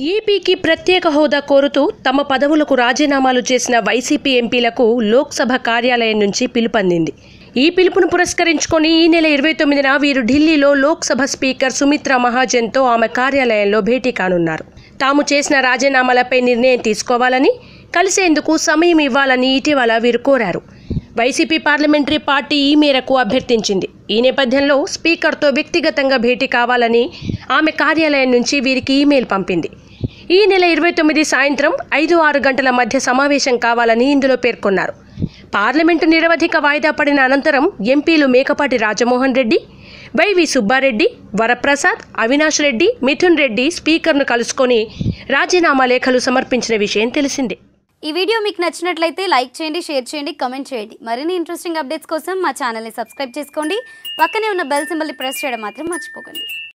ఏపీకి ప్రత్యేక హోదా కోరుతూ తమ పదవులకు రాజీనామాలు చేసిన వైసీపీ ఎంపీలకు లోక్సభ కార్యాలయం నుంచి పిలుపందింది ఈ పిలుపును పురస్కరించుకొని ఈ నెల ఇరవై తొమ్మిదిన వీరు ఢిల్లీలో లోక్సభ స్పీకర్ సుమిత్రా మహాజన్తో ఆమె కార్యాలయంలో భేటీ కానున్నారు తాము చేసిన రాజీనామాలపై నిర్ణయం తీసుకోవాలని కలిసేందుకు సమయం ఇవ్వాలని ఇటీవల వీరు కోరారు వైసీపీ పార్లమెంటరీ పార్టీ ఈ మేరకు అభ్యర్థించింది ఈ నేపథ్యంలో స్పీకర్తో వ్యక్తిగతంగా భేటీ కావాలని ఆమె కార్యాలయం నుంచి వీరికి ఈమెయిల్ పంపింది ఈ నెల ఇరవై తొమ్మిది సాయంత్రం ఐదు ఆరు గంటల మధ్య సమావేశం కావాలని ఇందులో పేర్కొన్నారు పార్లమెంటు నిరవధిక వాయిదా పడిన అనంతరం ఎంపీలు మేకపాటి రాజమోహన్ రెడ్డి వైవి సుబ్బారెడ్డి వరప్రసాద్ అవినాష్ రెడ్డి మిథున్ రెడ్డి స్పీకర్ను కలుసుకొని రాజీనామా లేఖలు సమర్పించిన విషయం తెలిసిందే ఈ వీడియో మీకు నచ్చినట్లయితే లైక్ చేయండి షేర్ చేయండి కామెంట్ చేయండి మరిన్ని ఇంట్రెస్టింగ్ అప్డేట్స్ కోసం మా ఛానల్ని సబ్స్క్రైబ్ చేసుకోండి పక్కనే ఉన్న బెల్ సింబల్ని ప్రెస్ చేయడం మాత్రం మర్చిపోకండి